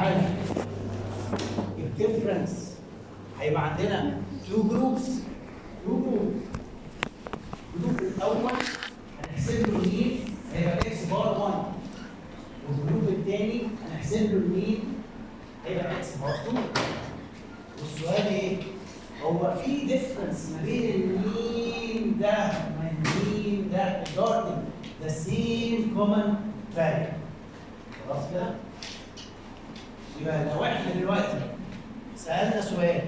على الديفرنس هيبقى عندنا تو جروبس تو جروبس الجروب الاول هنحسب له المين هيبقى اكس بار 1 والجروب الثاني هنحسب له المين هيبقى اكس بار 2 والسؤال ايه؟ هو في ديفرنس ما بين المين ده والمين ده regarding the same common variable خلاص كده؟ يبقى لو احنا دلوقتي سألنا سؤال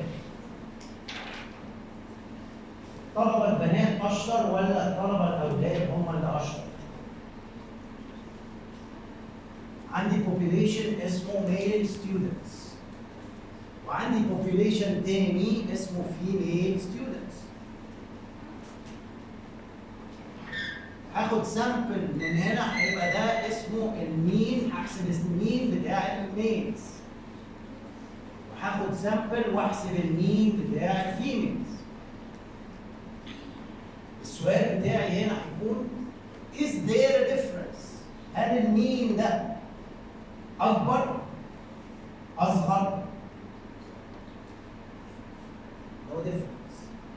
طلبة البنات أشطر ولا طلبة الأولاد هم اللي أشطر؟ عندي population اسمه male students وعندي population تاني اسمه female students هاخد سامبل من هنا هيبقى ده اسمه المين هحسب المين بتاع الميلز وهاخد سامبل واحسب المين بتاع الفيميلز السؤال بتاعي هنا هيكون is there a difference هل المين ده اكبر اصغر no difference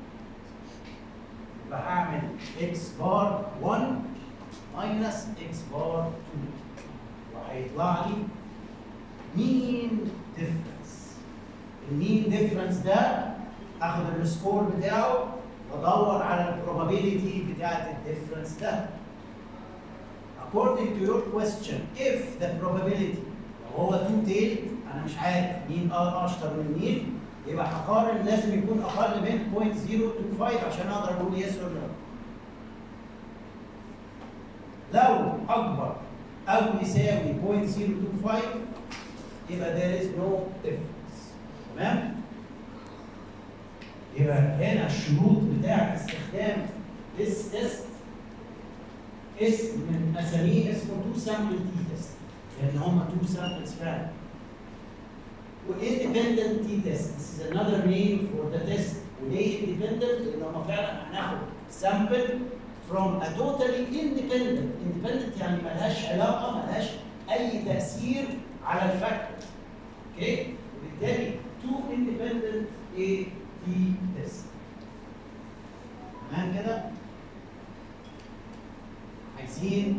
يبقى هعمل x بار 1 minus x بار 2 وهيطلع لي مين ديفرنس المين ديفرنس ده اخد السكور بتاعه وادور على البروبابيلتي بتاعت الديفرنس ده according to your question if the probability لو هو two tailed انا مش عارف مين اشطر من مين يبقى هقارن لازم يكون اقل من 0.025 عشان اقدر اقول يس ولا لا لو اكبر او يساوي 0.025 يبقى there is no difference تمام يبقى هنا الشروط بتاعه استخدام this test اسم من اساميه اسمه تو سامبل تي تيست لان هم تو سامبلز فعلا والاندبندنت تي تيست this is another name for the test وليه independent؟ لان هم فعلا هناخد sample from a totally independent independent يعني ملهاش علاقه ملهاش اي تاثير على الفاكتور اوكي وبالتالي two independent A T test تمام كده؟ عايزين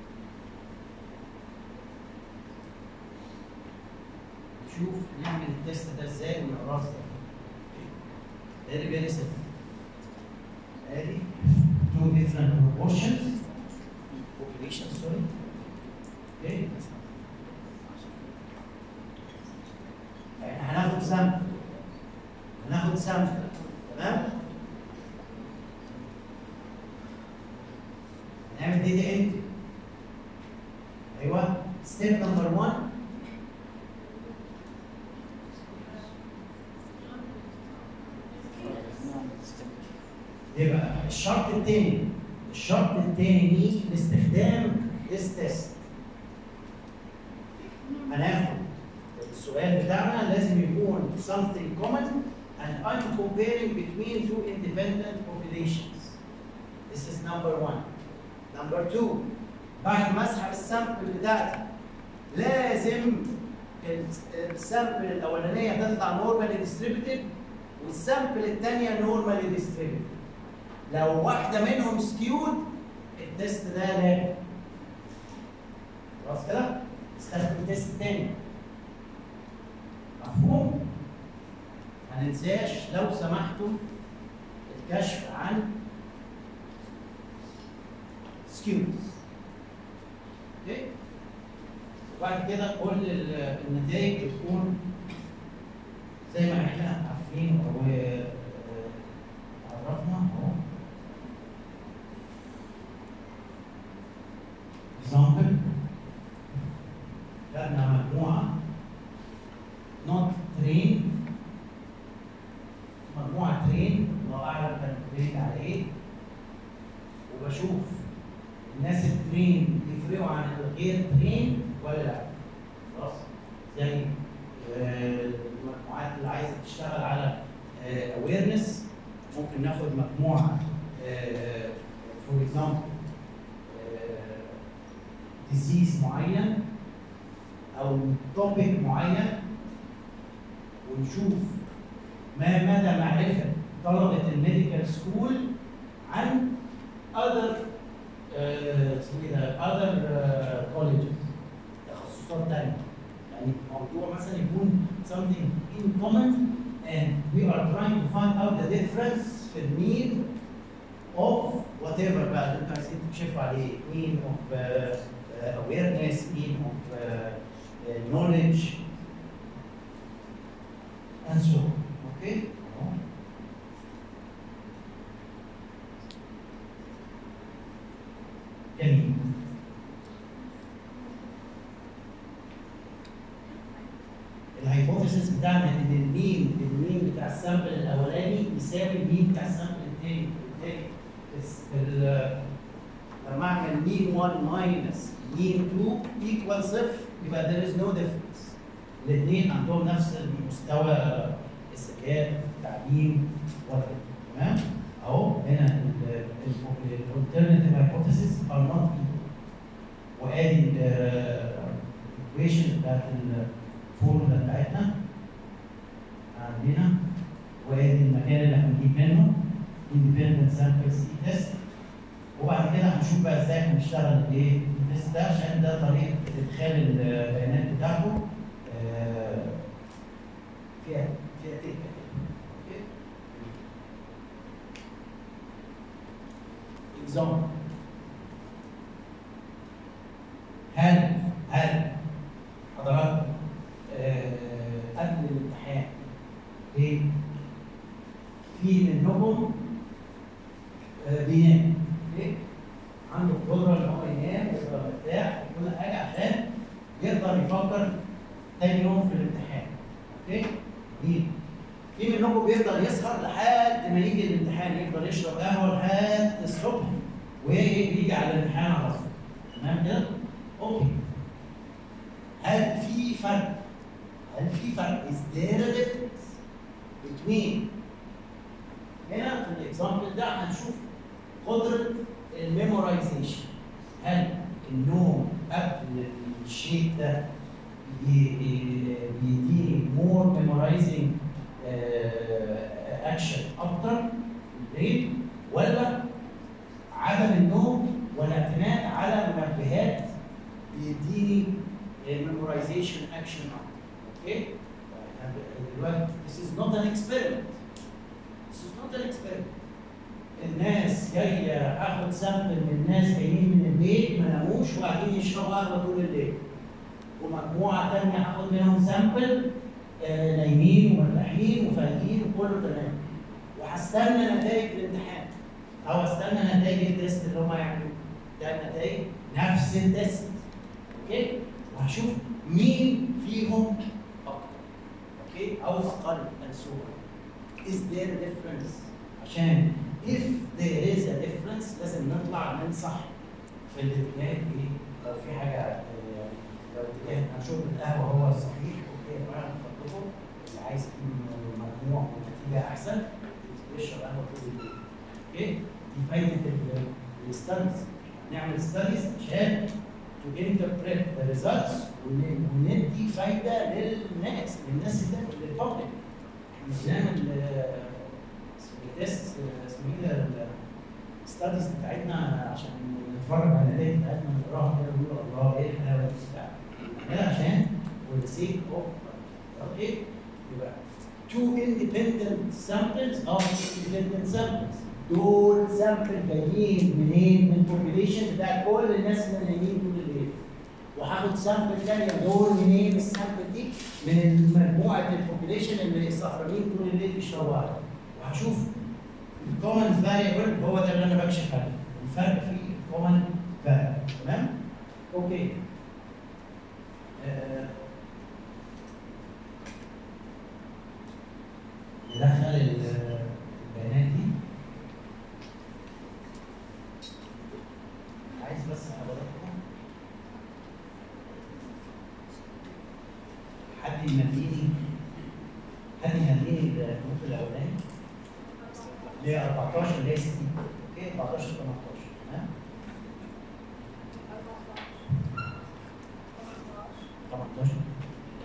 نشوف نعمل التست ده ازاي ونقراه ازاي. Very very simple. ادي two different proportions population sorry. Okay. احنا هناخد سامبل هناخد سامبل تمام؟ نعمل داتا انت ايوه ستيب نمبر 1 يبقى الشرط الثاني الشرط الثاني لاستخدام this test هناخد السؤال بتاعنا لازم يكون something common and I'm comparing between two independent populations. This is number one. نمبر 2 بعد ما اسحب السامبل بتاعتي لازم السامبل الاولانيه تطلع نورمالي ديستريبيوتد والسامبل الثانيه نورمالي ديستريبيوتد لو واحده منهم سكيود التست ده لا خلاص كده استخدم تيست تاني مفهوم ما ننساش لو سمحتم الكشف عن سكيوز اوكي وبعد كده كل ال- النتائج بتكون زي ما احنا عارفين و عرفنا اهو example خدنا مجموعة not train مجموعة ترين الله أعلم كان ترين على إيه وبشوف الناس الترين يفرقوا عن الغير ترين ولا لا خلاص زي آه، المجموعات اللي عايزه تشتغل على اويرنس ممكن ناخد مجموعه فور اكزامبل ديزيز معين او توبيك معين ونشوف ما مدى معرفه طلبه الميديكال سكول عن other آه، اسمه ايه ده other كولleges تخصصات تانية يعني موضوع مثلا يكون something in common and we are trying to find out the difference في النيد of whatever بقى اللي انتوا عايزين تكشفوا عليه mean of uh, uh, awareness mean of uh, uh, knowledge and so on okay أهو. جميل الهايبوثيسيس بتاعنا ان المين المين بتاع السامبل الاولاني يساوي المين بتاع السامبل الثاني الثاني بس ال- لما اعمل مين 1 ماينس مين 2 ايكوال صفر يبقى there is no difference الاثنين عندهم نفس المستوى الذكاء التعليم وكده تمام اهو هنا الالترناتيف هايبوثيسيس ار نوت وادي الايكويشن بتاعت الفورمولا بتاعتنا عندنا وادي المكان اللي هنجيب منه independent sample C test وبعد كده هنشوف بقى ازاي هنشتغل الايه التست ده عشان ده طريقه ادخال البيانات بتاعته آه، فيها فيها تكه اوكي example هل هل حضراتكم آه، قبل الامتحان ايه في منكم آه، بينام ايه عنده القدره ان هو ينام ويبقى مرتاح وكل حاجه عشان يقدر يفكر تاني يوم في الامتحان اوكي دي في منكم بيقدر يسهر لحد ما يجي الامتحان يقدر يشرب قهوه لحد الصبح ويجي على الامتحان على طول تمام كده؟ اوكي هل في فرق؟ هل في فرق؟ Is there a difference between هنا في الاكزامبل ده هنشوف قدرة الميمورايزيشن هل النوم قبل الشيء ده بي- بي- بيديني مور ميمورايزنج اكشن اكتر بالليل ولا عدم النوم والاعتماد على منبهات بيديني الميمورايزيشن اكشن اكتر اوكي دلوقتي this is not an experiment this is not an experiment الناس جايه اخد سامبل من ناس جايين من البيت ما ناموش وقاعدين يشربوا قهوه طول الليل ومجموعه ثانيه هاخد منهم سامبل آه، نايمين ومرتاحين وفايقين وكله تمام وهستنى نتائج الامتحان او استنى نتائج التيست اللي هم يعملوه ده النتائج نفس التيست اوكي وهشوف مين فيهم اكتر اوكي او اقل and so on. is there a difference عشان if there is a difference لازم نطلع ننصح في الاتجاه ايه لو في حاجه آه، لو اتجاه ان شرب القهوه هو الصحيح اوكي يا جماعه اتفضلوا اللي عايز يكون مجموع ونتيجه احسن يشرب قهوه طول الليل اوكي دي فايده الستاديز نعمل ستاديز عشان to interpret the results ون- وندي فايده للناس للناس اللي للببليك احنا بنعمل آه، اسمه تيست آه، اسمه ايه ده الستاديز بتاعتنا عشان نتفرج على النتائج بتاعتنا نقراها كده ونقول الله ايه الحلاوه دي بتاع نعملها عشان for the sake of اوكي يبقى two independent samples of independent samples دول سامبل جايين منين؟ من البوبيليشن بتاع كل الناس اللي نايمين طول الليل وهاخد سامبل ثانيه دول منين السامبل دي؟ من مجموعه البوبيليشن اللي سهرانين طول الليل بيشربوا قهوه وهشوف الكومن فاريبل هو ده اللي انا بكشف عليه الفرق في الكومن فاريبل تمام؟ اوكي آه، ندخل ال- البيانات دي عايز بس حضراتكم حد يمليني حد يمليني النقطة الأولاني اللي هي 14 اللي هي 60 اوكي 14 18 تمام 18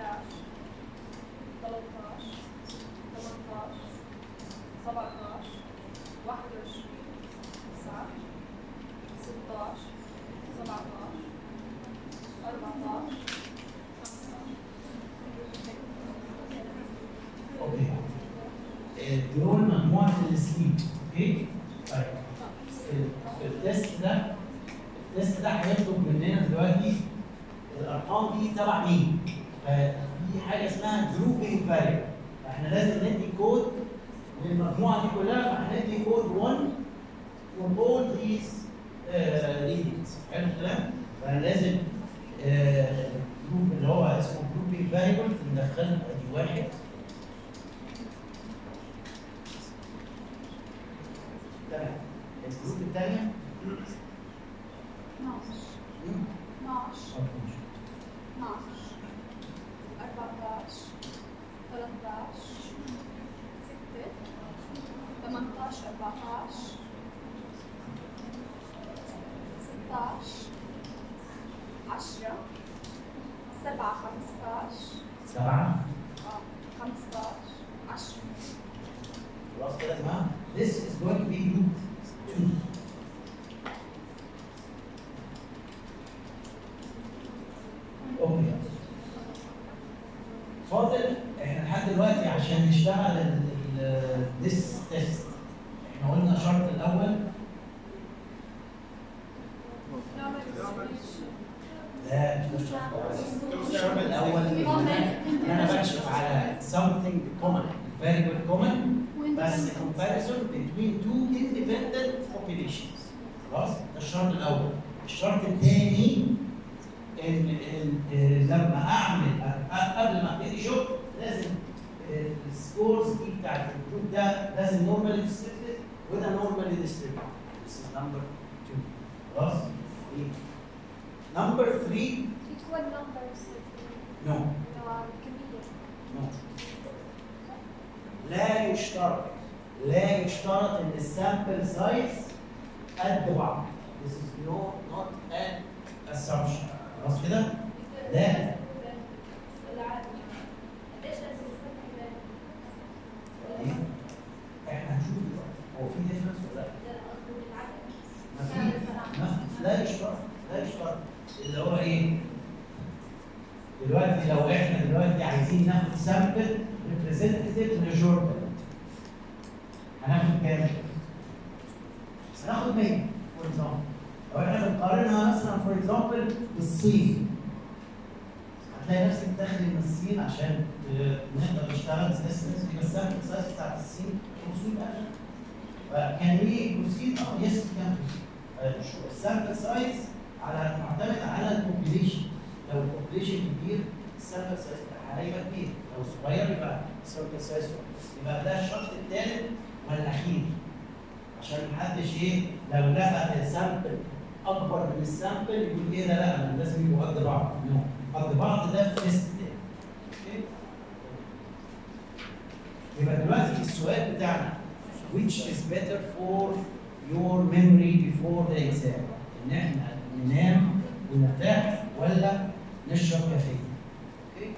دول مجموعه السليب اوكي طيب في في التست ده التست ده هيطلب مننا دلوقتي الارقام دي تبع مين؟ ففي حاجه اسمها جروبنج فاريبل احنا لازم ندي كود للمجموعه دي كلها فهندي كود 1 for all these uh, readings حلو الكلام؟ فانا لازم آه، جروب اللي هو اسمه جروبنج فاريبل ندخله ادي واحد تمام الجروب الثانيه 12 12 12 14 13 6 18 14 16 10 7 15 سبعه اه 15 10 خلاص كده يا جماعه This is going to be group 2 اوكي فاضل احنا لحد دلوقتي عشان نشتغل الديس تيست احنا قلنا الشرط الاول لا مش الشرط الأول. الشرط الاول ان أنا- ان انا بكشف على something common variable common بس comparison between two independent populations خلاص ده الشرط الاول الشرط الثاني ان إن- إن لما اعمل أ- أ- قبل ما ابتدي شغل لازم آه، السكورز دي بتاعت الجروب ده لازم نورمالي ديستريبيوتد وده نورمالي ديستريبيوتد This is number 2 خلاص نمبر 3 equal numbers نو كمية نو لا يشترط لا يشترط ان السامبل سايز قد بعض This is no not an assumption خلاص كده؟ لا إيه؟ احنا هنشوف دلوقتي هو في ديفرنس ولا لا؟ ما في ما لا يشترط لا يشترط اللي هو ايه؟ دلوقتي لو احنا دلوقتي عايزين ناخد سامبل ريبريزنتيف لجوردن هناخد كام؟ هناخد 100 فور اكزامبل لو احنا بنقارنها مثلا فور اكزامبل بالصين هتلاقي نفسك داخل من الصين عشان ت- نقدر نشتغل سيستمز يبقى السامبل سايز بتاعت الصين 500000 فكان ليه بروسيد؟ اه يس كان بروسيد السامبل سايز على معتمد على البوبيليشن لو البوبيليشن كبير السامبل سايز بتاعها هيبقى كبير لو صغير يبقى السامبل سايز صغير يبقى ده الشرط الثالث والاخير عشان محدش ايه لو لقى السامبل اكبر من السامبل يقول ايه ده لا أنا لازم يبقوا قد بعض نو قد بعض ده في تيست تاني. اوكي يبقى دلوقتي السؤال بتاعنا which is better for your memory before the exam ان احنا ننام ونرتاح ولا نشرب كافيين اوكي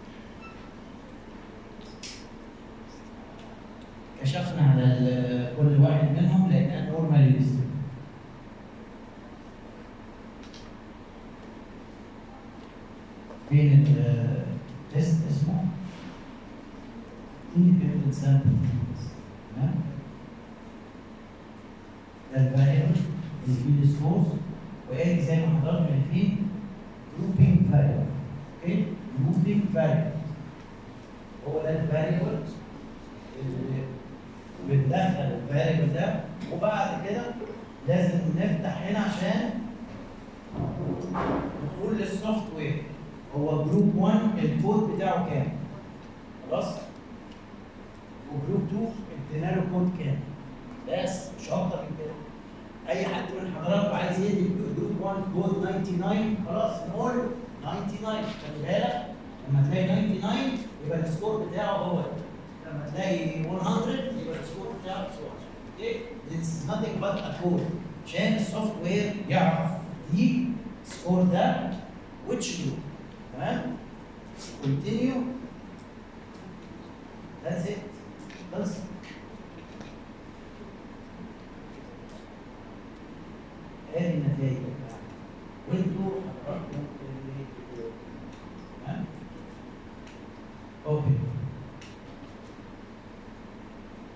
كشفنا على ال- كل واحد منهم لقيناه نورمالي ديستريبيوتد فين التست اسمه independent sample test تمام ده الفاريبل اللي فيه السكورز وادي زي ما حضراتكم شايفين جروبينج فاريبل اوكي جروبينج فاريبل هو ده الفاريبل اللي بندخل الفاريبل ده وبعد كده لازم نفتح هنا عشان نقول للسوفت وير هو جروب 1 الكود بتاعه كام خلاص وجروب 2 ادينا له كود كام بس مش اكتر من كده اي حد من حضراتكم عايز يدي جروب 1 كود 99 خلاص نقول 99 خلي بالك لما تلاقي 99 يبقى السكور بتاعه هو ده. لما تلاقي 100 يبقى السكور بتاعه 100 اوكي It's nothing but a code عشان السوفت وير يعرف دي سكور ده which group تمام continue that's it خلص ادي النتائج بتاعتك وانتوا حضراتكم اللي بتقولوا. تمام اوكي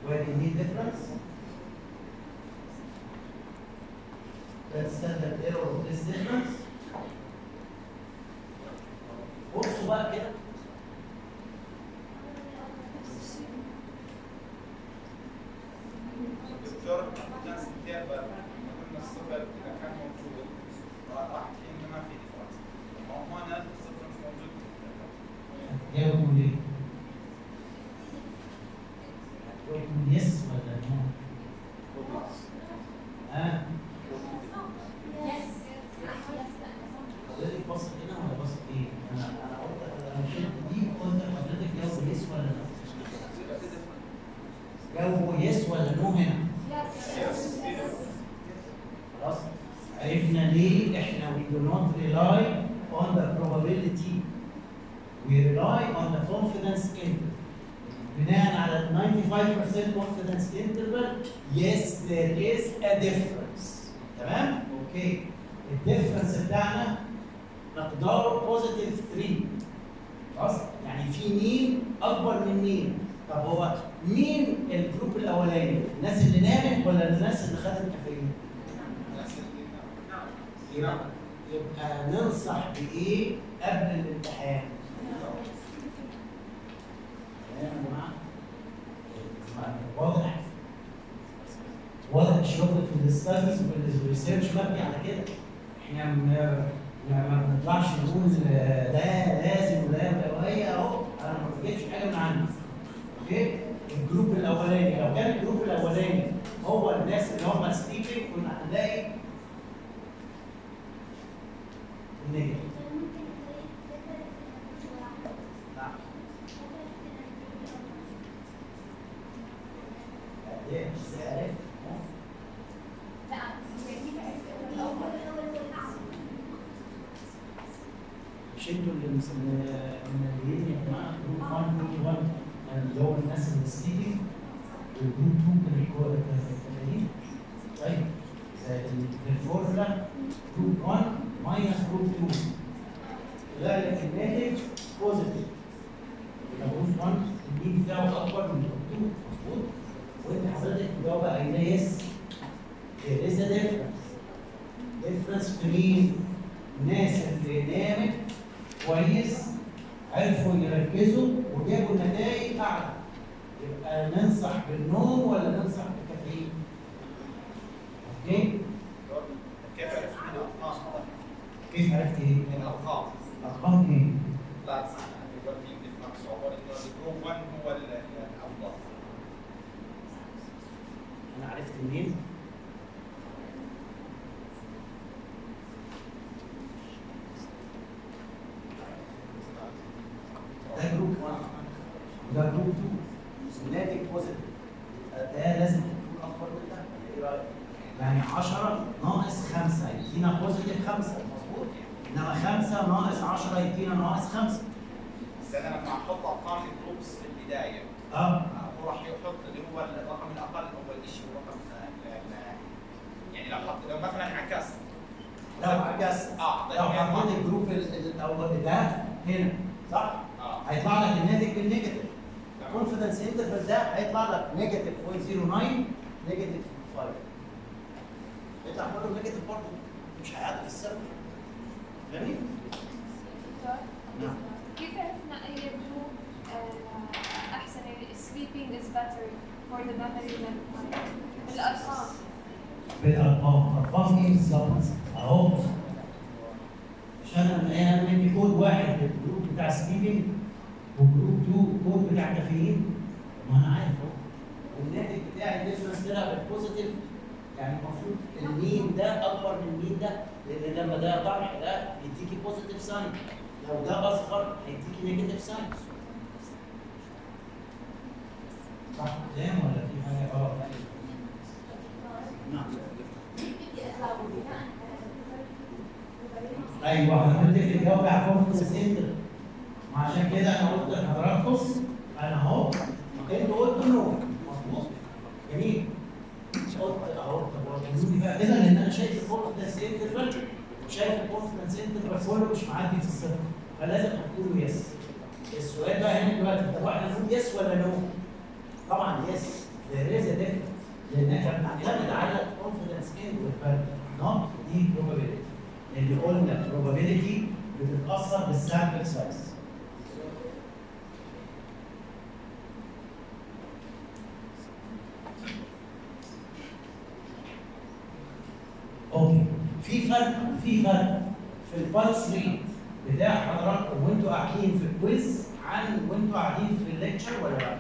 وادي المين ديفرنس ده ستاندرد ايرور اوف ذيس ديفرنس بصوا بقى كده دكتور كان ستير بقى قلنا الصفر اذا كان موجود راح كأنه ما في ديفرنس ما هو هنا الصفر مش موجود جاوبوا ليه؟ جاوبوا يس ولا نو؟ ها؟ حضرتك باصص هنا ولا باصص ايه؟ انا انا قلت انا مشيت دي قلت لحضرتك جاوبوا يس ولا نو؟ جاوبوا يس ولا نو هنا؟ خلاص؟ عرفنا ليه احنا we do not rely on the probability we rely on the confidence interval بناء على ال 95% confidence interval yes there is a difference تمام؟ اوكي الديفرنس بتاعنا مقداره بوزيتيف 3 خلاص؟ يعني في مين اكبر من مين؟ طب هو مين الجروب الاولاني؟ الناس اللي نامت ولا الناس اللي خدت كافيين؟ الناس اللي نعم يبقى يبقى ننصح بايه قبل الامتحان؟ تمام يا جماعه؟ واضح؟ واضح الشغل في الديسكشنز والريسيرش مبني على كده احنا ما ما ما بنطلعش نقول آه، ده لازم وده وهي اهو انا ما بجيبش حاجه من عندي اوكي الجروب الاولاني لو كان الجروب الاولاني هو الناس اللي هم سليبنج كنا هنلاقي النيجاتيف نعم ليه مش ازاي عرفت مش انتوا اللي مس- منبهين يا جماعه جروب 1 جروب 1 اللي هو الناس اللي سليبنج والجروب 2 كان ريكورد كان طيب زي ال- في الفورمولا جروب 1 ماينس جروب 2 لا لكن الناتج بوزيتيف يبقى جروب 1 المين بتاعه اكبر من جروب 2 مظبوط وانت حضرتك تجاوب قايله يس there is a difference difference في مين؟ الناس اللي نامت كويس عرفوا يركزوا وجابوا نتائج اعلى يبقى ننصح بالنوم ولا ننصح بالكافيين؟ اوكي؟ كيف عرفت من الارقام كيف عرفت ايه؟ من الارقام ارقام ايه؟ لا يقول في ديفرنس هو انه الجروب 1 هو ال- الافضل انا عرفت منين؟ ده جروب 1 وده جروب 2 الناتج بوزيتيف ده لازم يكون اكبر من ده ايه رايك؟ يعني 10 ناقص 5 يدينا بوزيتيف 5 مظبوط؟ انما 5 ناقص 10 يدينا ناقص 5 بس انا لما احط ارقام الجروبس في البدايه اه هو راح يحط اللي هو الرقم الاقل اول شيء ورقم ال- ال- يعني لو حط لو مثلا عكست لو عكست اه لو حطيت الجروب ال- الاول ده هنا صح؟ اه هيطلع لك الناتج بالنيجاتيف تمام. الكونفدنس انترفال ده هيطلع لك نيجاتيف 0.09 نيجاتيف 5 يطلع كله نيجاتيف برضه مش هيعدي في الصفر جميل؟ نعم كيف عرفنا اي جروب آه، احسن يعني sleeping is better for the memory than الارقام بالارقام ارقام ايه بالظبط؟ اهو عشان انا انا مدي كود واحد للجروب بتاع سليبنج وجروب 2 كود بتاع كافيين ما انا عارف اهو والناتج بتاعي الديفرنس طلع بالبوزيتيف يعني المفروض المين ده اكبر من المين ده لان لما ده طرح ده يديكي بوزيتيف ساين لو ده اصغر هيديكي نيجاتيف ساين صح كلام ولا في حاجه غلط؟ نعم ايوه حضرتك تجاوب على كونفدنس انتر وعشان كده انا قلت لحضراتكم انا اهو انتوا قلتوا نو مظبوط جميل قلت اهو طب هو جنودي بقى كده لان انا شايف الكونفدنس انتر وشايف الكونفدنس انتر كله مش معدي في الصفر فلازم هتقولوا يس السؤال بقى هنا دلوقتي طب احنا نقول يس ولا نو؟ طبعا يس there is a difference لان احنا بنعتمد على confidence in والبرد not دي probability اللي قلنا probability بتتاثر بالسامبل سايز اوكي في فرق في فرق في البلس ريت بتاع حضراتكم وانتوا قاعدين في الكويز عن وانتوا قاعدين في الليكتشر ولا لا؟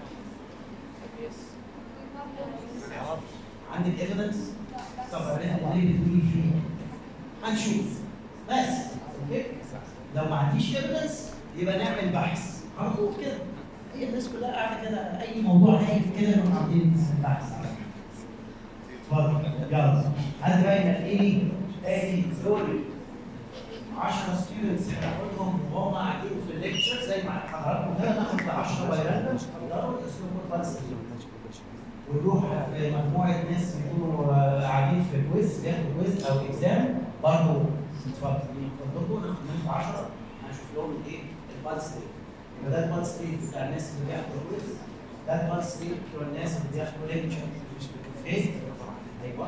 عندك ايفيدنس؟ طب احنا ليه بتقولي فيه؟ هنشوف بس اوكي؟ لو ما عنديش ايفيدنس يبقى نعمل بحث على طول كده هي الناس كلها قاعده كده اي موضوع هايف كده نروح عاملين بحث اتفضل يلا حد بقى ينقي لي ادي دول 10 ستودنتس هناخدهم وهم قاعدين في الليكتشر زي ما حضراتكم كده ناخد ال 10 بايرات يقدروا يسلكوا البلس ونروح في مجموعه ناس يكونوا آه، قاعدين في كويز بياخدوا كويز او اكزام برضه اتفضل اتفضلوا ناخد منكم 10 هنشوف لهم الايه البلس ريت يبقى ده البلس ريت بتاع الناس اللي بياخدوا كويز ده البلس ريت بتوع الناس اللي بياخدوا ليكتشر اوكي ايوه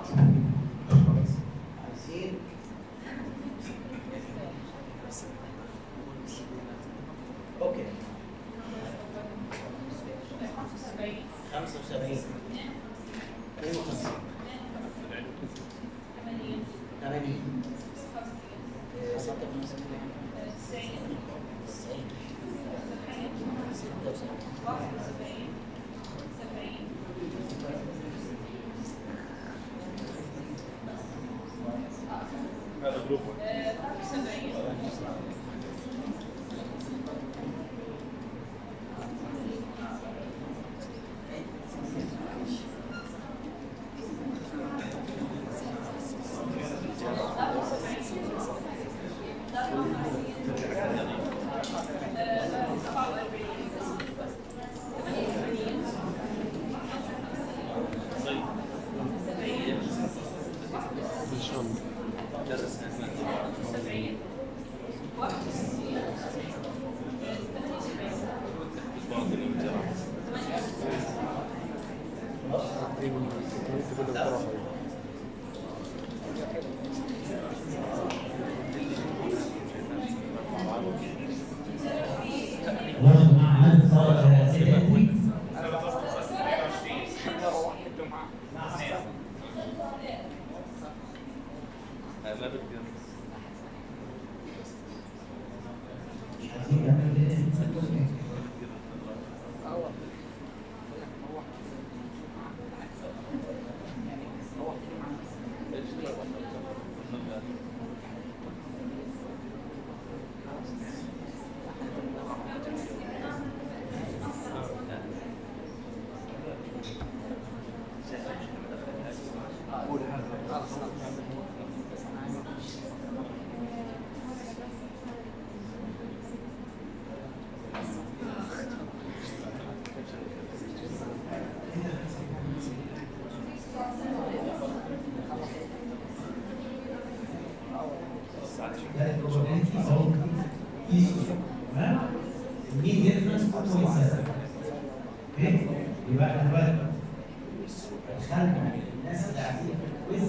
عايزين اوكي 75 52 80 آه، 56 هذا جروب برضه مع عدد صار سيكريتري مش عايزين نعمل كده. ده البروبابيلتي او ايزو تمام المين ديفرنس 2.7 اوكي يبقى احنا دلوقتي دخلنا الناس اللي قاعدين في الكويز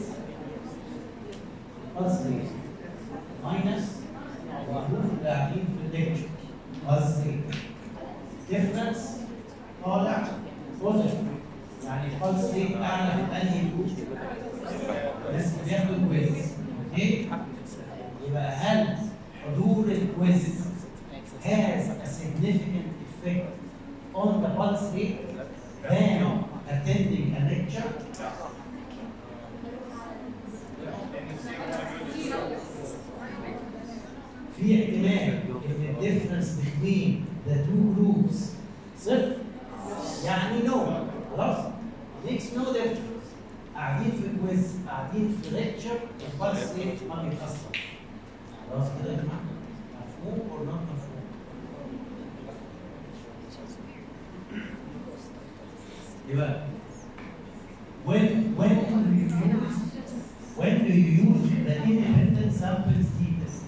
بلس ريت ماينس الجروب اللي قاعدين في الليكتشر بلس ريت ديفرنس طالع بوزيتيف يعني البلس ريت اعلى في انهي جروب الناس اللي بياخدوا كويز اوكي يبقى هل حضور الكويز has a significant effect on the pulse rate than attending a lecture? في احتمال ان الديفرنس between the two groups صفر يعني no خلاص makes no difference قاعدين في كويز قاعدين في ليكتشر البلس ريت ما بيتاثر خلاص كده يا جماعه مفهوم or not مفهوم يبقى when when do you use when do you use the independent sample T test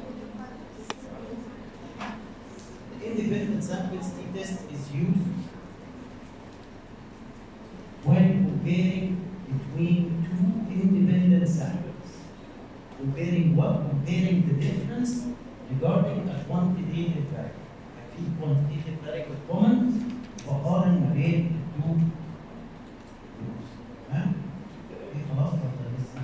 the independent sample T test is used comparing between two independent samples. Comparing what? Comparing the difference regarding a quantitative variable. في quantitative variable common بقارن ما بين التو groups. تمام؟ إيه خلاص ولا لسه؟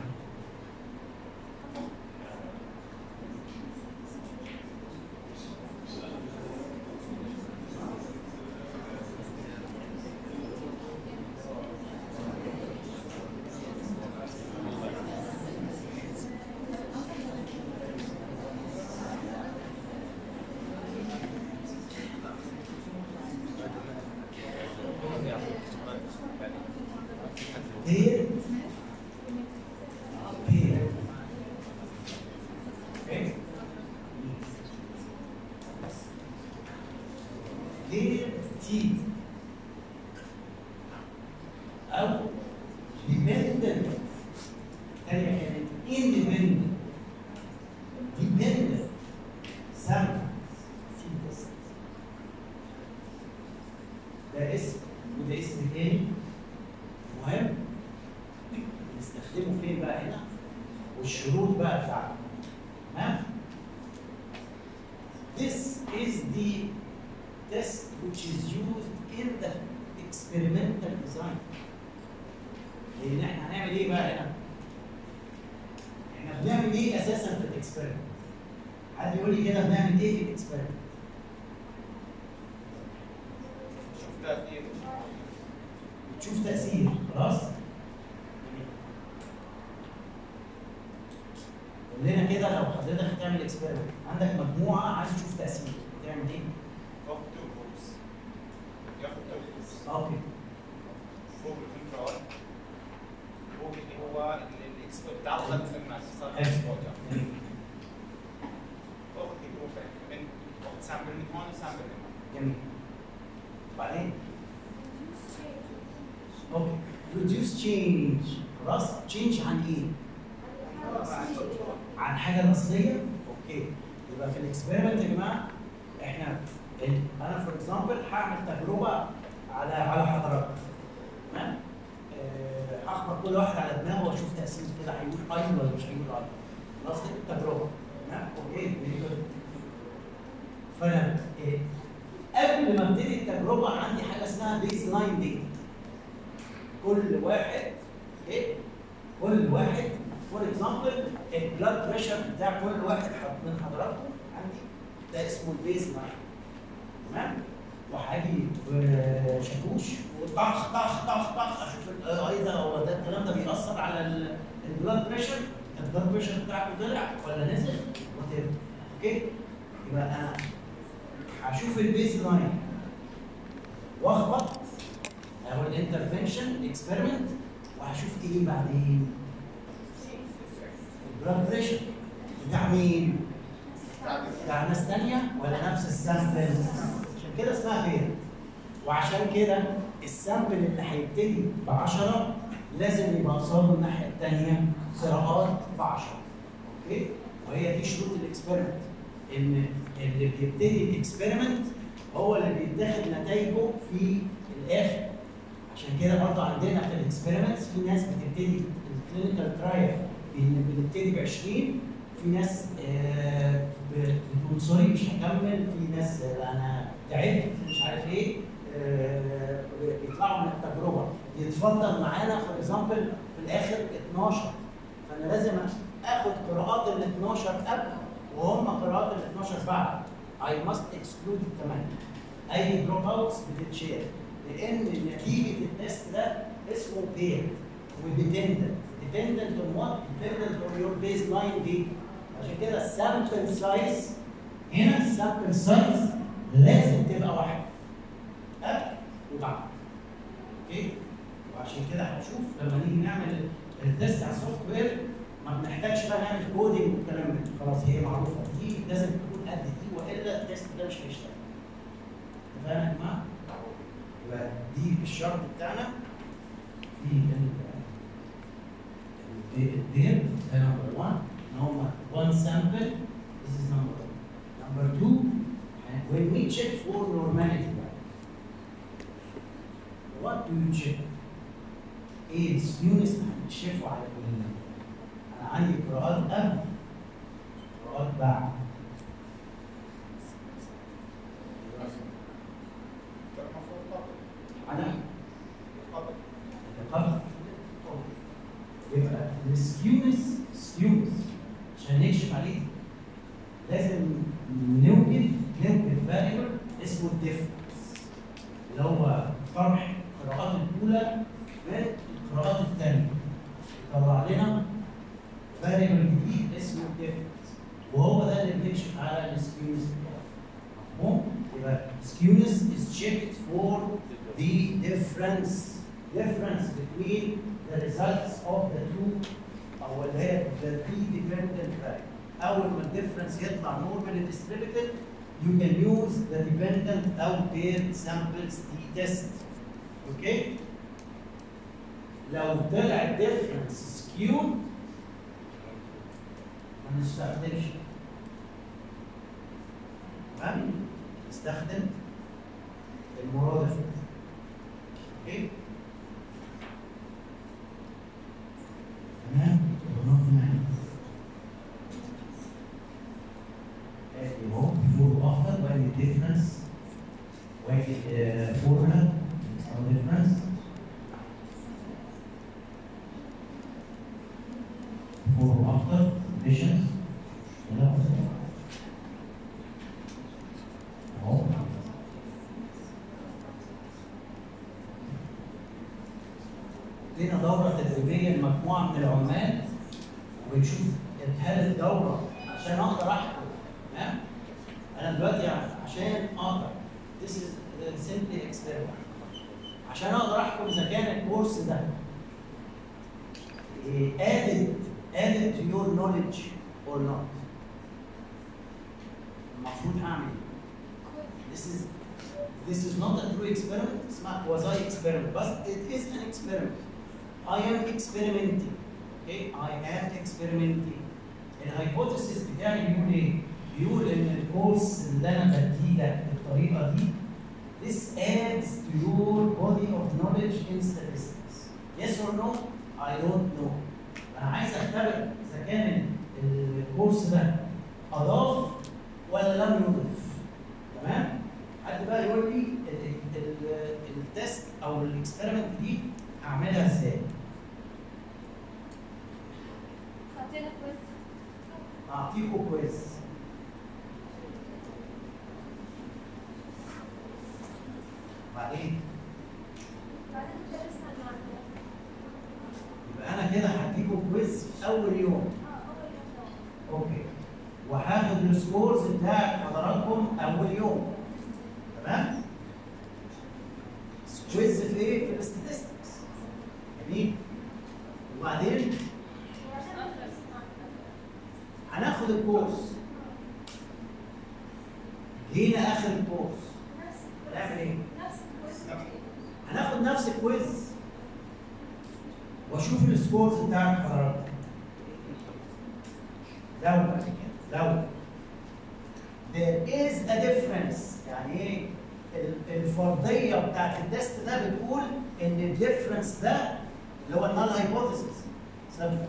Pair. Pair. Okay? Pair T. أو dependent. هي كانت independent. Dependent. Sample. T test. ده اسم وده اسم تاني مهم نستخدمه فين بقى هنا والشروط بقى بتاعته تمام This is the test which is used in the experimental design لان احنا هنعمل ايه بقى هنا؟ احنا بنعمل ايه اساسا في الاكسبيرمنت؟ حد يقول لي كده بنعمل ايه في الاكسبيرمنت؟ شفتها كتير بتشوف تأثير خلاص؟ كلنا كده لو حضرتك هتعمل اكسبيرمنت عندك مجموعة عايز تشوف تأثير تعمل ايه؟ فوق تو جروبس ياخد تو جروبس اوكي فوق الكنترول فوق اللي هو الاكسبورت بتاع الخط الماس صار حلو. اكسبورت جميل. فوق الجروب من واخد سامبل من هون وسامبل من هون جميل بعدين اوكي reduce change خلاص change عن ايه؟ عن حاجه الاصليه اوكي يبقى في الاكسبيرمنت يا جماعه احنا ال- انا فور اكزامبل هعمل تجربه على على حضرتك تمام آه، هخبط كل واحد على دماغه واشوف تاثير كده هيقول اي ولا مش هيقول اي خلاص دي تجربه تمام اوكي very good. فانا إيه؟ قبل ما ابتدي التجربه عندي حاجه اسمها بيز لاين ديتا كل واحد ايه كل واحد فور اكزامبل البلاد بريشر بتاع كل واحد حض- من حضراتكم عندي ده اسمه البيز لاين تمام وهاجي بشاكوش وطخ طخ طخ طخ اشوف ال- آه، ايه ده هو ده الكلام ده بيأثر على ال- البلاد بريشر البلاد بريشر بتاعكم طلع ولا نزل وات اوكي يبقى انا هشوف البيز لاين واخبط اهو الانترفنشن اكسبيرمنت وهشوف ايه بعدين البلاد بريشر بتاع مين؟ بتاع ناس تانية ولا نفس السامبل؟ عشان كده اسمها بير وعشان كده السامبل اللي هيبتدي ب 10 لازم يبقى قصاده الناحية التانية قراءات ب 10 اوكي؟ وهي دي شروط الاكسبيرمنت ان اللي بيبتدي الاكسبيرمنت هو اللي بيتاخد نتائجه في الاخر عشان كده برضه عندنا في الاكسبيرمنتس في ناس بتبتدي الكلينيكال ترايل بنبتدي ب 20 في ناس آه، ب- بتقول سوري مش هكمل في ناس آه، انا تعبت مش عارف ايه آه، بيطلعوا من التجربه يتفضل معانا فور اكزامبل في الاخر 12 فانا لازم اخد قراءات ال 12 قبل وهم قراءات ال 12 بعد I must exclude الثمانية اي دروب اوتس بتتشال لان نتيجه التست ده اسمه بير وديبندنت ديبندنت اون وات؟ ديبندنت اون يور بيز لاين دي عشان كده السامبل سايز هنا السامبل سايز لازم تبقى واحده قبل وبعد اوكي وعشان كده هنشوف لما نيجي نعمل التست على السوفت وير ما بنحتاجش بقى نعمل كودينج والكلام ده خلاص هي معروفه دي لازم تكون قد دي والا التست ده مش هيشتغل اتفقنا يا جماعه؟ يبقى دي الشرط بتاعنا في ال الدير ده نمبر 1 ان هم 1 sample this is number 1 number 2 when we check for normality what do you check ايه السكيونس هنكشفه على ايه؟ انا عندي قراءات قبل قراءات بعد المفروض قبل على قبل القبض يبقى السكيونس سكيونس عشان نكشف عليه لازم نوجد نوجد فاريبل اسمه الديفرنس اللي هو طرح القراءات الاولى من القراءات الثانيه طلع لنا فاريبل جديد اسمه الديفرنس وهو ده اللي بنكشف على السكيونس مفهوم؟ يبقى skewness is checked for the difference difference between the results of the two او اللي هي the three dependent variables اول ما الديفرنس يطلع normally distributed you can use the dependent او paired samples t test اوكي لو طلع الديفرنس skewed ما نستخدمش تمام نستخدم المرادف اوكي تمام تمام ادي اهو بيفور وافتر وادي الديفرنس وادي الفورمولا او ديفرنس بيفور وافتر كونديشنز اهو لنا دورة تدريبية لمجموعة من العمال وبنشوف هل الدورة عشان أقدر أحكم تمام؟ أنا دلوقتي عشان أقدر this is simply experiment عشان أقدر أحكم إذا كان الكورس ده إيه، added added to your knowledge or not المفروض هعمل إيه؟ This is this is not a true experiment, it's not quasi experiment, but it is an experiment. I am experimenting. Okay, I am experimenting. الهايبوثيسيس بتاعي بيقول ايه؟ بيقول ان الكورس اللي انا بديه ده بالطريقه دي this adds to your body of knowledge in statistics. Yes or no? I don't know. انا عايز اختبر اذا كان الكورس ده اضاف ولا لم يضف. تمام؟ حد بقى يقول لي ال- ال- ال- التست او الاكسبيرمنت دي هعملها ازاي؟ حاطينها كويس اعطيكم كويز بعدين بعدين درسنا المعلومات يبقى انا كده هديكم كويز في اول يوم اه اول يوم اوكي وهاخد السكورز بتاع حضراتكم اول يوم تمام؟ كويز في ايه؟ في الاستاتستكس جميل وبعدين وبعدين درسنا هناخد الكورس جينا اخر الكورس نفس هنعمل ايه؟ نفس الكويس هناخد نفس الكويز واشوف السكورز بتاعت حضراتكم لو لو there is a difference يعني ايه ال- الفرضيه بتاعت التست ده بتقول ان الديفرنس ده اللي هو النال هايبوثيسيس صفر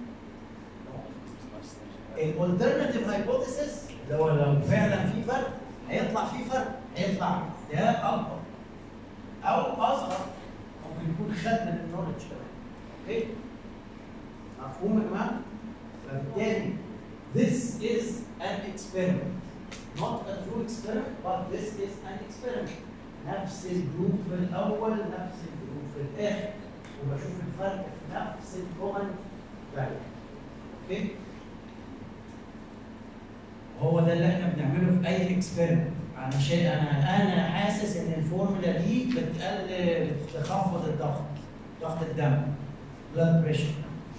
الالترناتيف هايبوثيسيس اللي هو لو فعلا في فرق هيطلع في فرق هيطلع ده اكبر او اصغر ممكن يكون خد من النولج كمان اوكي مفهوم يا جماعه فبالتالي this is an experiment not a true experiment but this is an experiment نفس الجروب في الاول نفس الجروب في الاخر وبشوف الفرق في نفس الكومن فاليو اوكي وهو ده اللي احنا بنعمله في اي اكسبيرمنت علشان انا انا حاسس ان الفورمولا دي بتقلل بتخفض الضغط ضغط الدم بلاد بريشر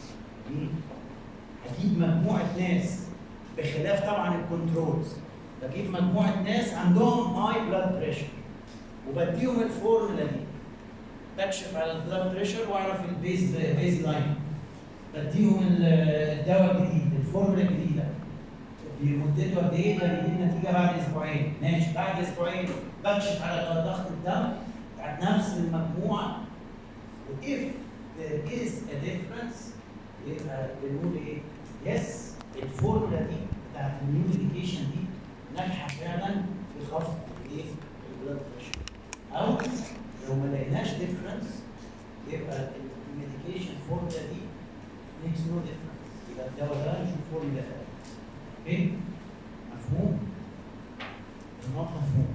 هجيب مجموعه ناس بخلاف طبعا الكنترولز بجيب مجموعه ناس عندهم هاي بلاد بريشر وبديهم الفورمولا دي بكشف على البلاد بريشر واعرف البيز بيز لاين بديهم ال- الدواء الجديد الفورمولا الجديده دي مدته قد ايه؟ ده بيجيب نتيجه بعد اسبوعين، ماشي بعد اسبوعين بكشف على ضغط الدم بتاعت نفس المجموعه واف there is a difference يبقى بنقول ايه؟ يس الفورمولا دي بتاعت النيو ميديكيشن دي ناجحه فعلا في خفض الايه؟ البلاد بريشر او لو ما لقيناش ديفرنس يبقى الميديكيشن فورمولا دي ميكس نو ديفرنس يبقى الدواء ده نشوف فورمولا ثانيه اوكي؟ مفهوم؟ النقط مفهوم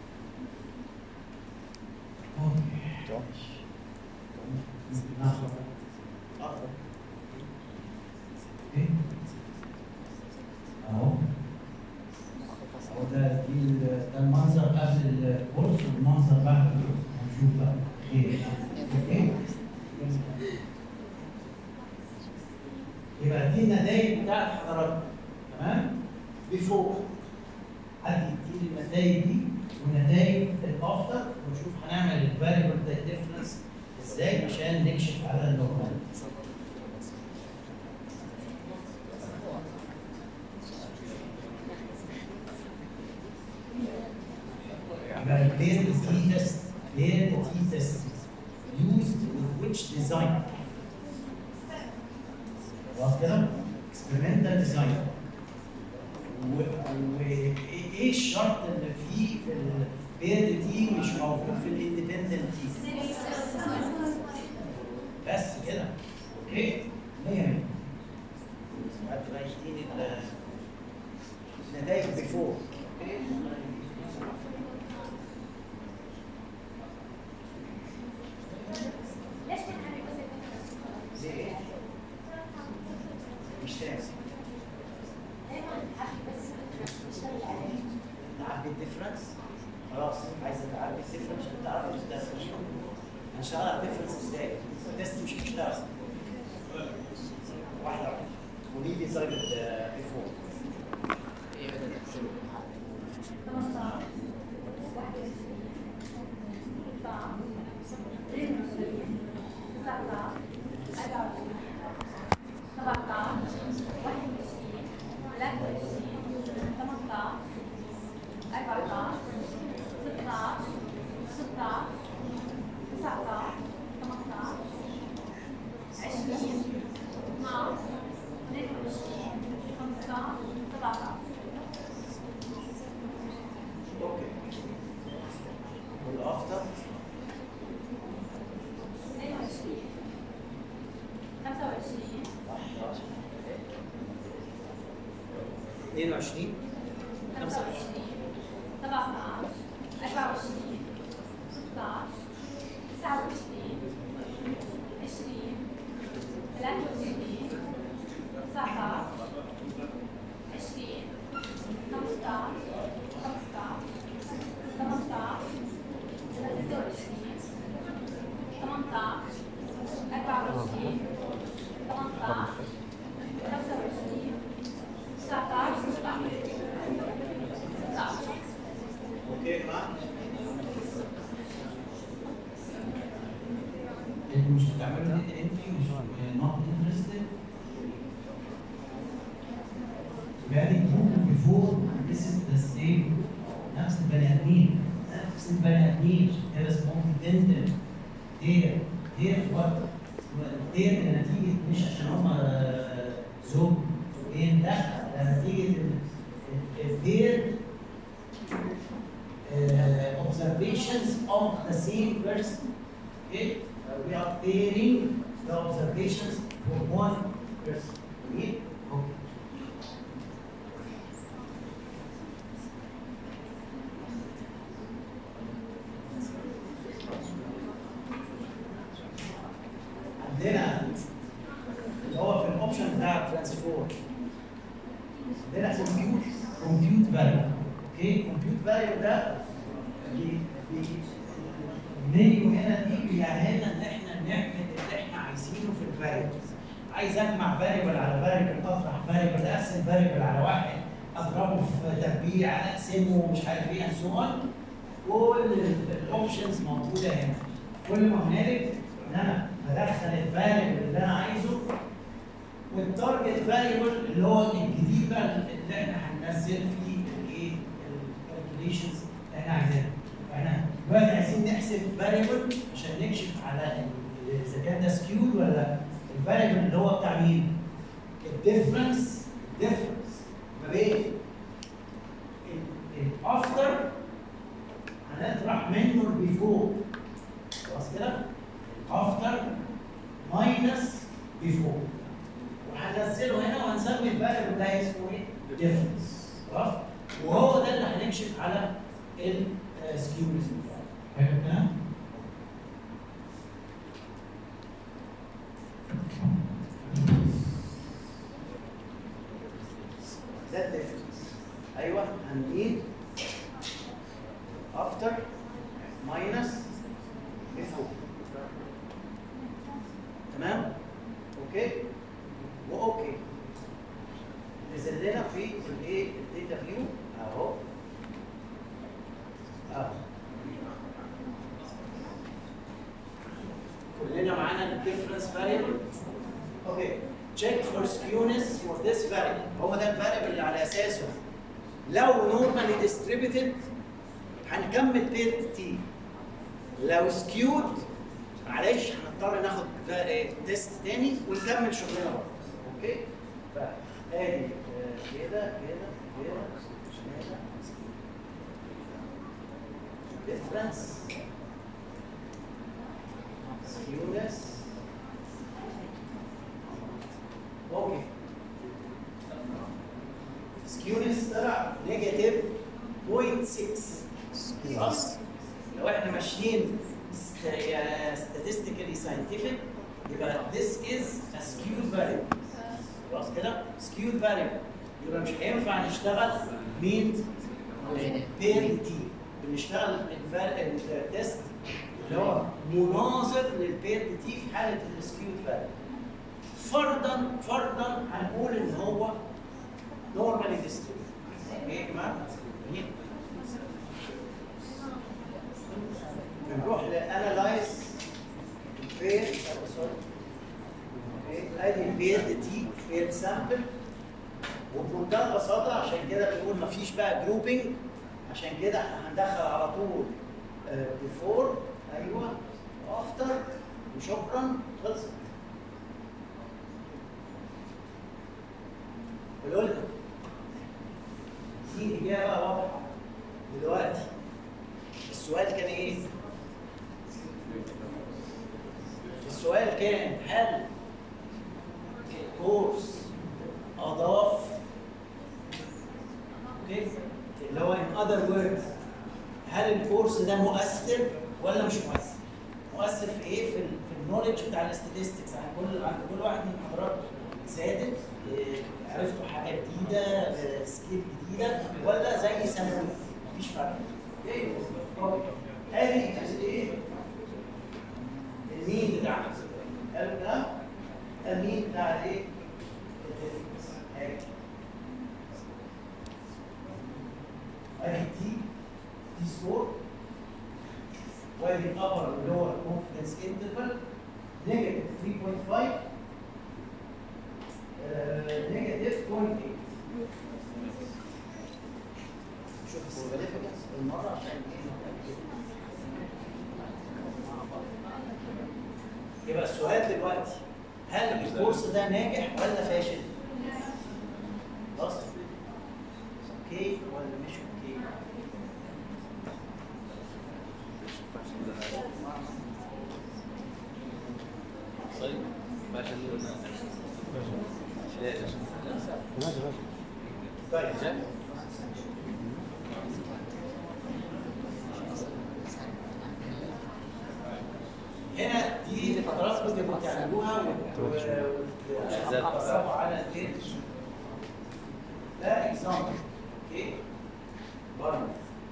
اوكي ناخد اقرب اوكي اهو اهو ده دي ال- ده المنظر قبل الكورس والمنظر بعد الكورس هنشوف بقى خير اوكي يبقى دي النتائج بتاعت حضراتكم تمام بيفور حد يديني النتائج دي ونتائج الافتر ونشوف هنعمل الفاريبل ديفرنس ازاي عشان نكشف على النورمال يبقى البير تي تيست بير تي تيست used with which design خلاص كده experimental design وايه الشرط اللي فيه في البير تي مش موجود في الاندبندنت تي بس كده اوكي 100 100 بعد ما يديني ال- النتائج بيفور ليش بنعمل بس ليه؟ مش فاهم دايما نحكي بس نشتغل عليه نعبي الديفرنس خلاص عايزه تعبي الديفرنس عشان تعرفي تستخدمي هنشتغل على الديفرنس ازاي؟ التست مش هيشتغل واحده واحده ودي ديزاين بيفور 18 21 اوكي والافتر 22 اوكي يا جماعه انتوا مش بتعملوا دي انت مش نوت انترستد يعني ممكن بيفور ذيس از ذا سيم نفس البني ادمين نفس البني ادمين there is competent دير دير وات دير نتيجه مش عشان هم زوج زوجين لا ده نتيجه الدير uh, observations of the same person. Okay? Uh, we are pairing the observations for one person. Okay? Okay. عندنا اللي هو في الاوبشن بتاع ترانسفورم عندنا كومبيوت كومبيوت فاليو اوكي كومبيوت فاليو ده بي- بي- المنيو هنا دي بيعمل لنا ان احنا نعمل اللي احنا عايزينه في الفاريبلز عايز اجمع فاريبل على فاريبل اطرح فاريبل اقسم فاريبل على واحد اضربه في تربيع اقسمه مش عارف ايه and so on كل الاوبشنز موجوده هنا كل ما هنالك ان انا بدخل الفاريبل اللي انا عايزه والتارجت فاريبل اللي هو الجديد بقى اللي احنا هننزل فيه الايه الكالكوليشنز اللي احنا عايزينها احنا دلوقتي عايزين نحسب فاريبل عشان نكشف على اذا كان ده سكيود ولا لا الفاريبل اللي هو بتاع مين؟ الديفرنس الديفرنس ما بين الافتر هنطرح منه البيفور خلاص كده؟ افتر ماينس بيفور وهننزله هنا وهنسمي الفاريبل ده اسمه ايه؟ ديفرنس خلاص؟ وهو ده اللي هنكشف على السكيورز بتاعه حلو الكلام؟ ده الديفرنس ايوه هنجيب افتر ماينس بيفور تمام؟ اوكي؟ واوكي نزل لنا في الايه الداتا فيو اهو اهو كلنا معانا الديفرنس فاريبل اوكي check for skewness for this variable هو ده الفاريبل اللي على اساسه لو normally distributed هنكمل بيت تي لو skewed معلش هنضطر ناخد تيست تاني ونكمل شغلنا برضه اوكي فادي آه، كده كده كده كده difference skewness اوكي skewness طلع نيجاتيف 0.6 خلاص لو احنا ماشيين ست- آه، statistically scientific يبقى this is a skewed variable خلاص كده skewed variable يبقى مش هينفع نشتغل مين بير تي بنشتغل الفرق التست اللي هو مناظر للبير تي في حاله السكيود فاريبل فرضا فرضا هنقول ان هو نورمالي ديستريبيوتد اوكي يا جماعه جميل. بنروح لانالايز البير سوري اوكي ادي البير دي بير سامبل وبمنتهى البساطه عشان كده بنقول مفيش بقى جروبنج عشان كده احنا هندخل على طول بيفور ايوه افتر وشكرا خلصت قولوا لنا دي اجابه واضحه دلوقتي السؤال كان ايه؟ السؤال كان هل الكورس اضاف اوكي اللي هو in other words هل الكورس ده مؤثر ولا مش مؤثر؟ مؤثر في ايه؟ في ال في النولج بتاع الاستاتستكس عن كل عند كل واحد من حضراتكم زادت إيه، عرفتوا حاجه جديده آه، سكيل جديده ولا زي ثانوي مفيش فرق. اوكي؟ أوكي. ادي الايه؟ المين بتاعنا حلو الكلام؟ المين بتاع الايه؟ الديفرنس هاي ادي تي تي سكور وادي الابر واللور كونفدنس انترفال نيجاتيف 3.5 نيجاتيف 0.8 شوف السيجنفكنس بالمره عشان ايه نتاكد يبقى السؤال دلوقتي هل الكورس ده ناجح ولا فاشل؟ خلاص؟ اوكي ولا مش اوكي؟ طيب فاشل طيب هنا دي فترات كنت بتعملوها وعشان تقربوا على البيت ده اكزامبل اوكي برضه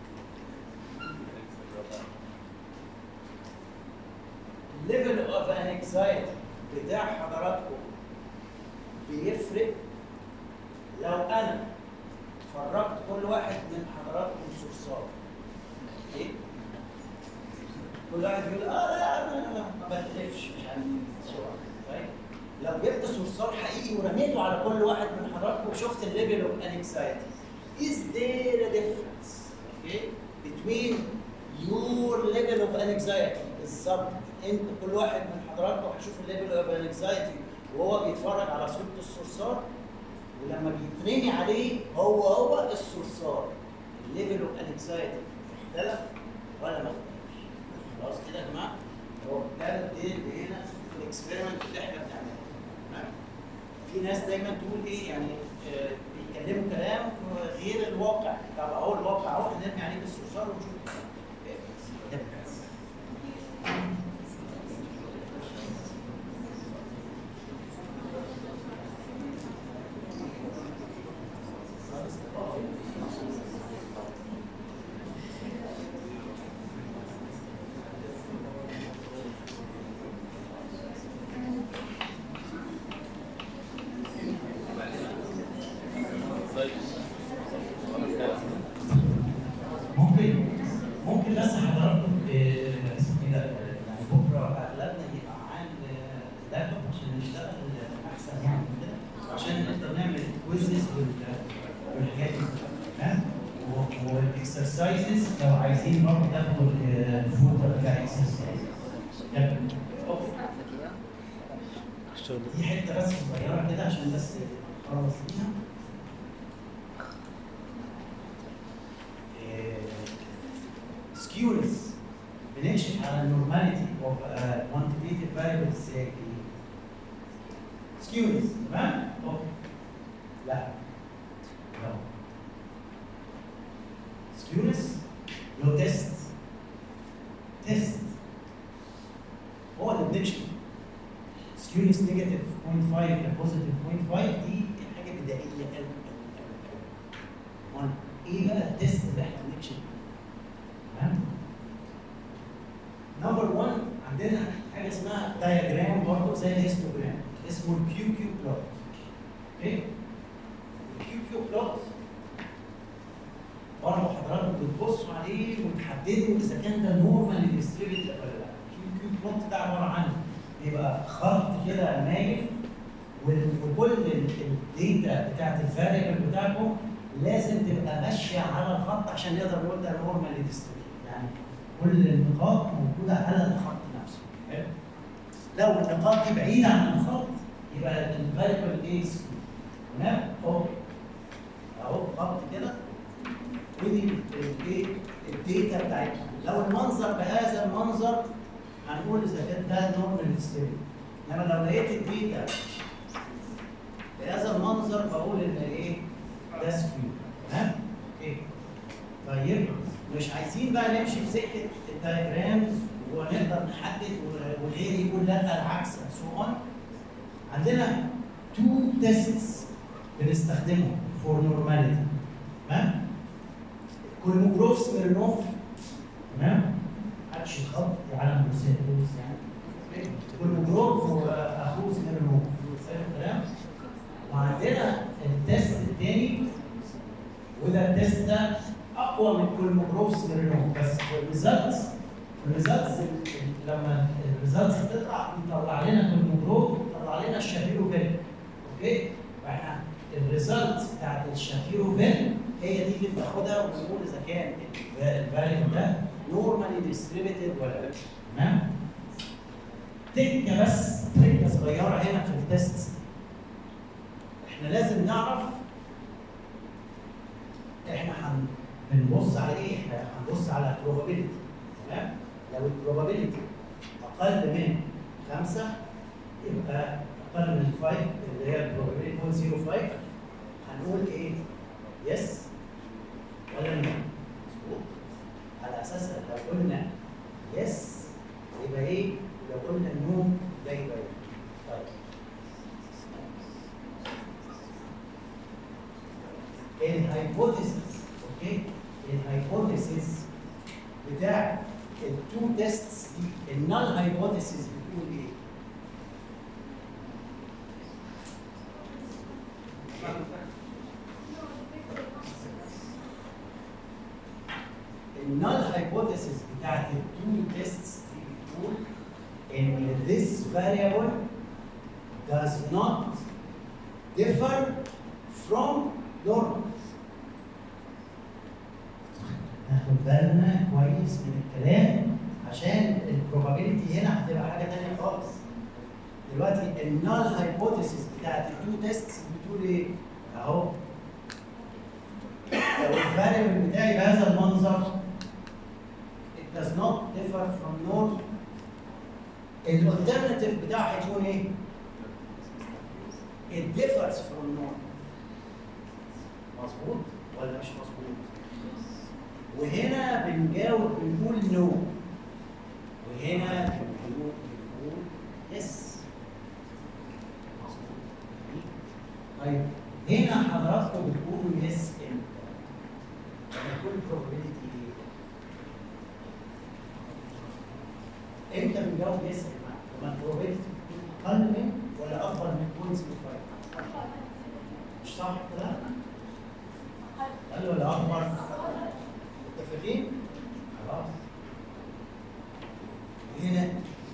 الليفل اوف انكزايتي بتاع حضراتكم بيفرق لو انا فرجت كل واحد من حضراتكم صرصار ايه؟ كل واحد يقول اه لا انا أنا ما بتلفش مش عارف بسرعه طيب لو جبت صرصار حقيقي ورميته على كل واحد من حضراتكم وشفت الليفل اوف انكزايتي is there a difference okay between your يور ليفل اوف انكزايتي بالظبط انت كل واحد من حضراتكم هيشوف الليفل اوف انكزايتي وهو بيتفرج على صوره الصرصار ولما بيترمي عليه هو هو الصرصار الليفل اوف انكزايتي اختلف ولا ما اختلفش خلاص كده يا جماعه هو ده دي اللي هنا الاكسبيرمنت اللي احنا بنعمله تمام في ناس دايما تقول ايه يعني آه، بيتكلموا كلام غير الواقع طب اهو الواقع اهو هنرمي عليه بالصرصار ونشوف ده بس. طيب ممكن ممكن بس حضراتكم آه، اسمه ايه ده يعني بكره اغلبنا يبقى معاه اللابتوب عشان نشتغل احسن يعني كده عشان نقدر نعمل كويزز والحاجات دي تمام والاكسرسايزز لو عايزين برضه تاخدوا الفولدر بتاع الاكسرسايز دي حته بس صغيره كده عشان بس اخلص فيها سكيورز بنكشف على النورماليتي اوف كوانتيتيف فاريبلز زي سكيورز تمام؟ اوكي لا لا سكيورز له تيست تيست هو اللي بنكشف سكيورز نيجاتيف 0.5 الى بوزيتيف 0.5 دي حاجه بدائيه قوي قوي قوي قوي ايه بقى التيست اللي احنا بنكشف تمام نمبر 1 عندنا حاجه اسمها دايجرام برضه زي الهيستوجرام اسمه الكيو كيو بلوت اوكي الكيو كيو بلوت برضه حضراتكم بتبصوا عليه وتحددوا اذا كان ده نورمال ديستريبيوتد ولا لا الكيو كيو بلوت ده عباره عن بيبقى خط كده مايل وال- وكل الداتا بتاعت الفاريبل بتاعكم لازم تبقى ماشيه على الخط عشان نقدر نقول ده نورمال ديستريبيوتد يعني كل النقاط موجوده على الخط نفسه حلو؟ لو النقاط دي بعيده عن الخط يبقى الفاريبل ايه تمام اهو اهو خط كده ودي الايه الداتا بتاعتنا لو المنظر بهذا المنظر هنقول اذا كان ده نورمال ديستريبيوتد انما لو لقيت الداتا بهذا المنظر بقول ان ايه ده سكيو تمام اوكي طيب مش عايزين بقى نمشي في سكه الدايجرامز ونقدر نحدد و- وغيري يقول لا العكس سو اون عندنا تو تيستس بنستخدمهم فور نورماليتي تمام كولموجروف سميرنوف تمام محدش يخط علم بوسيتوس يعني كولموجروف واخوه سميرنوف فاهم الكلام؟ وعندنا التيست الثاني وده التيست ده اقوى من كولموجروف سميرنوف بس الريزلتس الريزلتس لما الريزلتس بتطلع بيطلع لنا كولموجروف بيطلع لنا الشابيرو فيل اوكي فاحنا الريزلتس بتاعت الشابيرو فيل هي دي اللي بناخدها ونقول اذا كان الفاليو ده نورمالي ديستريبيوتد ولا لا تمام تكه بس تكه صغيره هنا في التيست احنا لازم نعرف احنا هن بنبص على ايه؟ احنا هنبص على probability تمام؟ لو البروبابيلتي اقل من 5 يبقى اقل من 5 اللي هي probability 0.05 هنقول ايه؟ يس ولا نو؟ مظبوط؟ على اساس لو قلنا يس يبقى ايه؟ لو قلنا نو ده يبقى ايه؟ طيب الهايبوثيسيس اوكي الهايبوثيسيس بتاع التو تيستس دي النال هايبوثيسيس بتقول ايه؟ النال هايبوثيسيس بتاعت التو تيستس دي بتقول ان this variable does not differ from normal ناخد بالنا كويس من الكلام عشان البروبابيلتي هنا هتبقى حاجه ثانيه خالص دلوقتي النال هايبوثيسيس بتاعت التو تيستس بتقول ايه؟ اهو لو الفاريبل بتاعي بهذا المنظر it does not differ from norm الالترناتيف بتاعه هيكون ايه؟ it differs from norm مظبوط ولا مش مظبوط؟ وهنا بنجاوب بنقول نو وهنا بنقول بنقول يس مظبوط طيب هنا حضراتكم بتقولوا يس امتى؟ لما يكون probability ايه؟ امتى بنجاوب يس يا جماعه؟ لما البروبابيلتي تكون اقل من ولا اكبر من 0.05 مش صح كده؟ اقل ولا اكبر؟ متفقين؟ خلاص هنا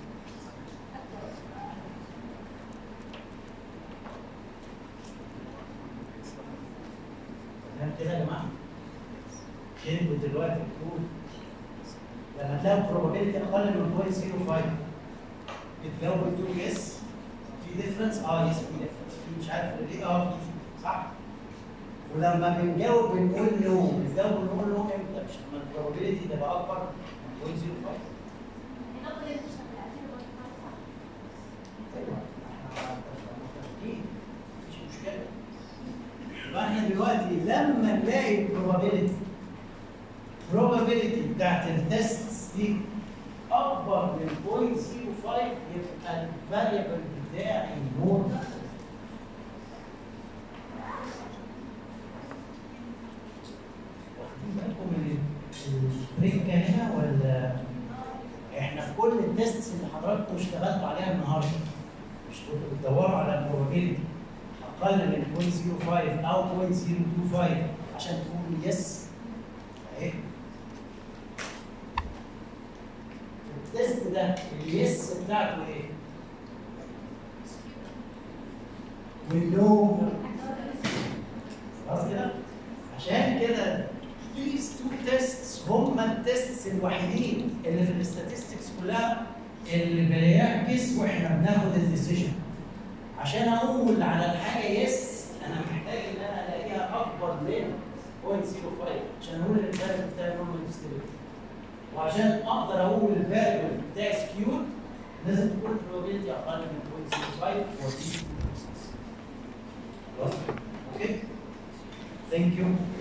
تمام كده يا جماعه؟ انتوا دلوقتي بتقول لما تلاقوا probability اقل من 0.05 بتجاوبوا بتقول يس في ديفرنس اه يس في ديفرنس في مش عارف ليه اه في صح ولما بنجاوب بنقول نو بنجاوب بنقول نو امتى مش لما البروبابيلتي تبقى اكبر من 0.05 ايوه احنا متفقين مفيش مشكله يبقى احنا دلوقتي لما نلاقي البروبابيلتي probability بتاعت التست دي اكبر من 0.05 يبقى الفاريبل بتاعي نورمال واخدين بالكم من البريك هنا ولا احنا في كل التستس اللي حضراتكم اشتغلتوا عليها النهارده مش كنتوا بتدوروا على البروبابيلتي اقل من 0.05 او 0.025 عشان تقولوا يس اهي التست ده اليس بتاعته ايه؟ والنو خلاص كده؟ عشان كده these two tests هم التستس الوحيدين اللي في الاستاتستكس كلها اللي بيعكس واحنا بناخد الديسيجن عشان اقول على الحاجه يس انا محتاج ان انا الاقيها اكبر من 0.05 عشان اقول ان الفارق بتاعي نورمال ديستريبيوشن وعشان اقدر اقول الفاريبل بتاعي سكيود لازم تكون probability اقل من 0.05 for these two tests. خلاص؟ اوكي؟ ثانك يو